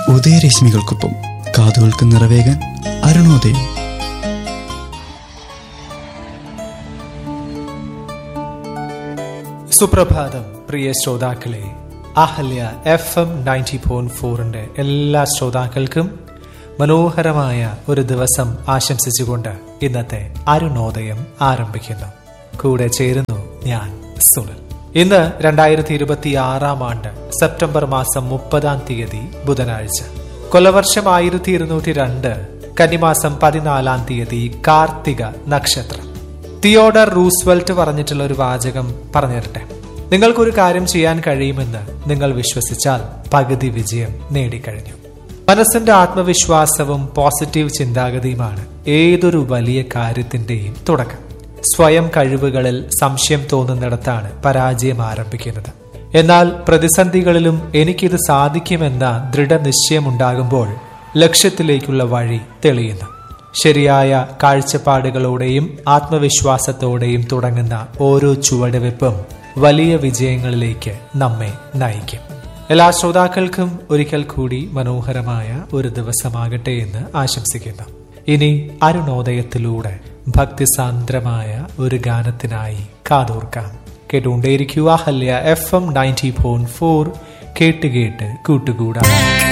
ഉദയരശ്മികൾക്കൊപ്പം കാതുകൾക്ക് നിറവേകാൻ അരുണോദയം സുപ്രഭാതം പ്രിയ ശ്രോതാക്കളെ Ahalya F M ninety point ഫോറിന്റെ എല്ലാ ശ്രോതാക്കൾക്കും മനോഹരമായ ഒരു ദിവസം ആശംസിച്ചുകൊണ്ട് ഇന്നത്തെ അരുണോദയം ആരംഭിക്കുന്നു കൂടെ ചേരുന്നു ഞാൻ സുനിൽ ഇന്ന് രണ്ടായിരത്തി ഇരുപത്തി ആറാം ആണ്ട് സെപ്റ്റംബർ മാസം മുപ്പതാം തീയതി ബുധനാഴ്ച കൊലവർഷം ആയിരത്തി ഇരുന്നൂറ്റി രണ്ട് കന്നിമാസം പതിനാലാം തീയതി കാർത്തിക നക്ഷത്രം തിയോഡർ റൂസ്വെൽറ്റ് പറഞ്ഞിട്ടുള്ള ഒരു വാചകം പറഞ്ഞു തരട്ടെ നിങ്ങൾക്കൊരു കാര്യം ചെയ്യാൻ കഴിയുമെന്ന് നിങ്ങൾ വിശ്വസിച്ചാൽ പകുതി വിജയം നേടിക്കഴിഞ്ഞു മനസ്സിന്റെ ആത്മവിശ്വാസവും പോസിറ്റീവ് ചിന്താഗതിയുമാണ് ഏതൊരു വലിയ കാര്യത്തിന്റെയും തുടക്കം സ്വയം കഴിവുകളിൽ സംശയം തോന്നുന്നിടത്താണ് പരാജയം ആരംഭിക്കുന്നത് എന്നാൽ പ്രതിസന്ധികളിലും എനിക്കിത് സാധിക്കുമെന്ന ദൃഢനിശ്ചയമുണ്ടാകുമ്പോൾ ലക്ഷ്യത്തിലേക്കുള്ള വഴി തെളിയുന്നു ശരിയായ കാഴ്ചപ്പാടുകളോടെയും ആത്മവിശ്വാസത്തോടെയും തുടങ്ങുന്ന ഓരോ ചുവടുവെപ്പും വലിയ വിജയങ്ങളിലേക്ക് നമ്മെ നയിക്കും എല്ലാ ശ്രോതാക്കൾക്കും ഒരിക്കൽ കൂടി മനോഹരമായ ഒരു ദിവസമാകട്ടെ എന്ന് ആശംസിക്കുന്നു ഇനി അരുണോദയത്തിലൂടെ ഭക്തിസാന്ദ്രമായ ഒരു ഗാനത്തിനായി കാതോർക്കാം കേട്ടുകൊണ്ടേയിരിക്കുക ഹല്യ എഫ് എം നയൻറ്റി ഫോർ കേട്ട് കേട്ട് കൂട്ടുകൂടാം